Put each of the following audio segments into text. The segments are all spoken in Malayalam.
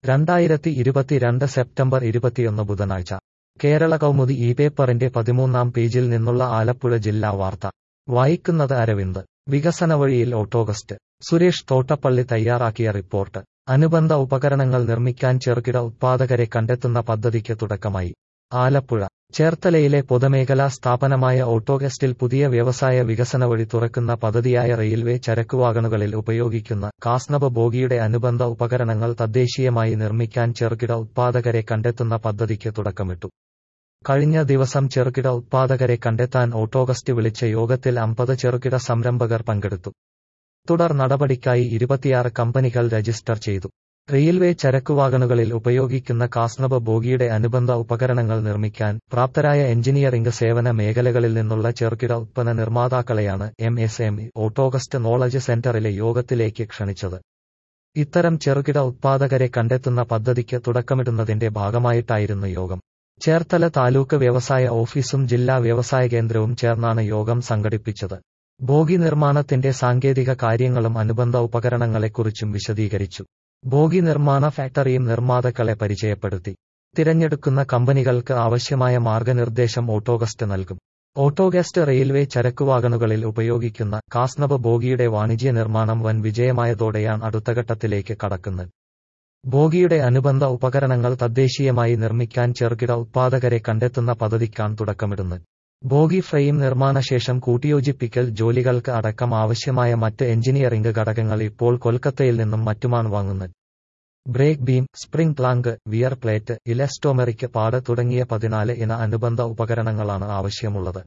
രണ്ടായിരത്തി ഇരുപത്തിരണ്ട് സെപ്റ്റംബർ ഇരുപത്തിയൊന്ന് ബുധനാഴ്ച കേരള കൗമുദി ഈ പേപ്പറിന്റെ പതിമൂന്നാം പേജിൽ നിന്നുള്ള ആലപ്പുഴ ജില്ലാ വാർത്ത വായിക്കുന്നത് അരവിന്ദ് വികസന വഴിയിൽ ഓട്ടോഗസ്റ്റ് സുരേഷ് തോട്ടപ്പള്ളി തയ്യാറാക്കിയ റിപ്പോർട്ട് അനുബന്ധ ഉപകരണങ്ങൾ നിർമ്മിക്കാൻ ചെറുകിട ഉത്പാദകരെ കണ്ടെത്തുന്ന പദ്ധതിക്ക് തുടക്കമായി ആലപ്പുഴ ചേർത്തലയിലെ പൊതുമേഖലാ സ്ഥാപനമായ ഓട്ടോഗസ്റ്റിൽ പുതിയ വ്യവസായ വികസന വഴി തുറക്കുന്ന പദ്ധതിയായ റെയിൽവേ ചരക്കുവാഗണുകളിൽ ഉപയോഗിക്കുന്ന കാസ്നബ ബോഗിയുടെ അനുബന്ധ ഉപകരണങ്ങൾ തദ്ദേശീയമായി നിർമ്മിക്കാൻ ചെറുകിട ഉത്പാദകരെ കണ്ടെത്തുന്ന പദ്ധതിക്ക് തുടക്കമിട്ടു കഴിഞ്ഞ ദിവസം ചെറുകിട ഉത്പാദകരെ കണ്ടെത്താൻ ഓട്ടോഗസ്റ്റ് വിളിച്ച യോഗത്തിൽ അമ്പത് ചെറുകിട സംരംഭകർ പങ്കെടുത്തു തുടർ നടപടിക്കായി ഇരുപത്തിയാറ് കമ്പനികൾ രജിസ്റ്റർ ചെയ്തു റെയിൽവേ ചരക്കുവാഗണുകളിൽ ഉപയോഗിക്കുന്ന കാസ്നബ ബോഗിയുടെ അനുബന്ധ ഉപകരണങ്ങൾ നിർമ്മിക്കാൻ പ്രാപ്തരായ എഞ്ചിനീയറിംഗ് സേവന മേഖലകളിൽ നിന്നുള്ള ചെറുകിട ഉത്പന്ന നിർമ്മാതാക്കളെയാണ് M S M Autokast knowledge സെന്ററിലെ യോഗത്തിലേക്ക് ക്ഷണിച്ചത് ഇത്തരം ചെറുകിട ഉത്പാദകരെ കണ്ടെത്തുന്ന പദ്ധതിക്ക് തുടക്കമിടുന്നതിന്റെ ഭാഗമായിട്ടായിരുന്നു യോഗം ചേർത്തല താലൂക്ക് വ്യവസായ ഓഫീസും ജില്ലാ വ്യവസായ കേന്ദ്രവും ചേർന്നാണ് യോഗം സംഘടിപ്പിച്ചത് ബോഗി നിർമ്മാണത്തിന്റെ സാങ്കേതിക കാര്യങ്ങളും അനുബന്ധ ഉപകരണങ്ങളെക്കുറിച്ചും വിശദീകരിച്ചു ബോഗി നിർമ്മാണ ഫാക്ടറിയും നിർമ്മാതാക്കളെ പരിചയപ്പെടുത്തി തിരഞ്ഞെടുക്കുന്ന കമ്പനികൾക്ക് ആവശ്യമായ മാർഗനിർദ്ദേശം ഓട്ടോഗസ്റ്റ് നൽകും ഓട്ടോഗസ്റ്റ് റെയിൽവേ ചരക്കുവാഗണുകളിൽ ഉപയോഗിക്കുന്ന കാസ്നബ ബോഗിയുടെ വാണിജ്യ നിർമ്മാണം വൻ വിജയമായതോടെയാണ് അടുത്ത ഘട്ടത്തിലേക്ക് കടക്കുന്നത് ബോഗിയുടെ അനുബന്ധ ഉപകരണങ്ങൾ തദ്ദേശീയമായി നിർമ്മിക്കാൻ ചെറുകിട ഉത്പാദകരെ കണ്ടെത്തുന്ന പദ്ധതിക്കാണ് തുടക്കമിടുന്നത് ബോഗി ഫ്രെയിം നിർമ്മാണശേഷം കൂട്ടിയോജിപ്പിക്കൽ ജോലികൾക്ക് അടക്കം ആവശ്യമായ മറ്റ് എഞ്ചിനീയറിംഗ് ഘടകങ്ങൾ ഇപ്പോൾ കൊൽക്കത്തയിൽ നിന്നും മറ്റുമാണ് വാങ്ങുന്നത് brake beam spring plank wear plate elastomeric pad തുടങ്ങിയ പതിനാല് ഇന അനുബന്ധ ഉപകരണങ്ങളാണ് ആവശ്യമുള്ളത്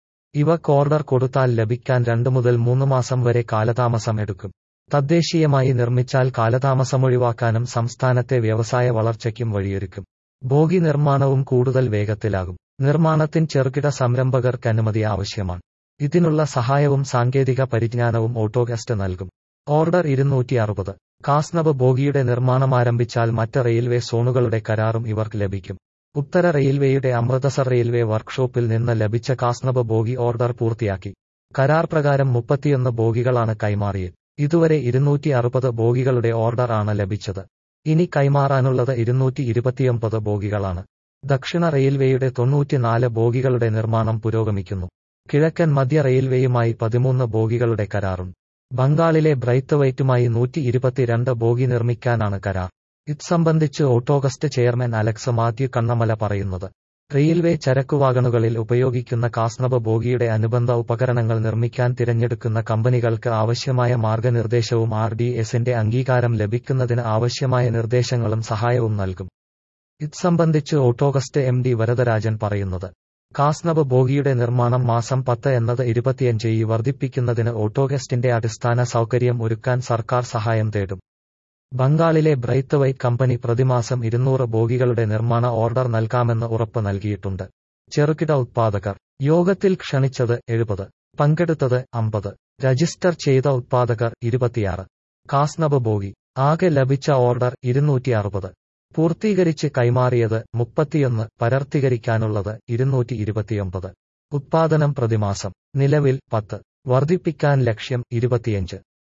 ഇവ ഓർഡർ കൊടുത്താൽ ലഭിക്കാൻ രണ്ടു മുതൽ മൂന്ന് മാസം വരെ കാലതാമസം എടുക്കും തദ്ദേശീയമായി നിർമ്മിച്ചാൽ കാലതാമസമൊഴിവാക്കാനും സംസ്ഥാനത്തെ വ്യവസായ വളർച്ചയ്ക്കും വഴിയൊരുക്കും ബോഗി നിർമ്മാണവും കൂടുതൽ വേഗത്തിലാകും നിർമ്മാണത്തിന് ചെറുകിട സംരംഭകർക്ക് അനുമതി ആവശ്യമാണ് ഇതിനുള്ള സഹായവും സാങ്കേതിക പരിജ്ഞാനവും ഓട്ടോഗസ്റ്റ് നൽകും ഓർഡർ ഇരുന്നൂറ്റി അറുപത് കാസ്നബ് ബോഗിയുടെ നിർമ്മാണം ആരംഭിച്ചാൽ മറ്റ് റെയിൽവേ സോണുകളുടെ കരാറും ഇവർക്ക് ലഭിക്കും ഉത്തര റെയിൽവേയുടെ അമൃതസർ റെയിൽവേ വർക്ക്ഷോപ്പിൽ നിന്ന് ലഭിച്ച കാസ്നബ് ബോഗി ഓർഡർ പൂർത്തിയാക്കി കരാർ പ്രകാരം മുപ്പത്തിയൊന്ന് ബോഗികളാണ് കൈമാറിയത് ഇതുവരെ ഇരുന്നൂറ്റി അറുപത് ബോഗികളുടെ ഓർഡർ ആണ് ലഭിച്ചത് ഇനി കൈമാറാനുള്ളത് ഇരുന്നൂറ്റി ഇരുപത്തിയൊമ്പത് ബോഗികളാണ് ദക്ഷിണ റെയിൽവേയുടെ തൊണ്ണൂറ്റിനാല് ബോഗികളുടെ നിർമ്മാണം പുരോഗമിക്കുന്നു കിഴക്കൻ മധ്യ റെയിൽവേയുമായി പതിമൂന്ന് ബോഗികളുടെ കരാറുണ്ട് ബംഗാളിലെ ബ്രൈത്ത് വൈറ്റുമായി നൂറ്റി ഇരുപത്തിരണ്ട് ബോഗി നിർമ്മിക്കാനാണ് കരാർ ഇത് സംബന്ധിച്ച് Autokast chairman Alex Mathew Kannamala പറയുന്നത് റെയിൽവേ ചരക്കുവാഗണുകളിൽ ഉപയോഗിക്കുന്ന കാസ്നബ ബോഗിയുടെ അനുബന്ധ ഉപകരണങ്ങൾ നിർമ്മിക്കാൻ തിരഞ്ഞെടുക്കുന്ന കമ്പനികൾക്ക് ആവശ്യമായ മാർഗനിർദ്ദേശവും ആർ ഡി എസിന്റെ അംഗീകാരം ലഭിക്കുന്നതിന് ആവശ്യമായ നിർദ്ദേശങ്ങളും സഹായവും നൽകും ഇത് സംബന്ധിച്ച് ഓട്ടോഗസ്റ്റ് എം ഡി വരദരാജൻ പറയുന്നത് കാസ്നബ് ബോഗിയുടെ നിർമ്മാണം മാസം പത്ത് എന്നത് ഇരുപത്തിയഞ്ച് ഈ വർദ്ധിപ്പിക്കുന്നതിന് ഓട്ടോഗസ്റ്റിന്റെ അടിസ്ഥാന സൗകര്യം ഒരുക്കാൻ സർക്കാർ സഹായം തേടും ബംഗാളിലെ ബ്രൈത്ത് വൈറ്റ് കമ്പനി പ്രതിമാസം ഇരുന്നൂറ് ബോഗികളുടെ നിർമ്മാണ ഓർഡർ നൽകാമെന്ന് ഉറപ്പ് നൽകിയിട്ടുണ്ട് ചെറുകിട ഉത്പാദകർ യോഗത്തിൽ ക്ഷണിച്ചത് എഴുപത് പങ്കെടുത്തത് അമ്പത് രജിസ്റ്റർ ചെയ്ത ഉത്പാദകർ ഇരുപത്തിയാറ് കാസ്നബ് ബോഗി ആകെ ലഭിച്ച ഓർഡർ ഇരുന്നൂറ്റി അറുപത് പൂർത്തീകരിച്ച് കൈമാറിയത് മുപ്പത്തിയൊന്ന് പരർത്തീകരിക്കാനുള്ളത് ഇരുന്നൂറ്റി ഇരുപത്തിയൊമ്പത് ഉത്പാദനം പ്രതിമാസം നിലവിൽ പത്ത് വർദ്ധിപ്പിക്കാൻ ലക്ഷ്യം ഇരുപത്തിയഞ്ച്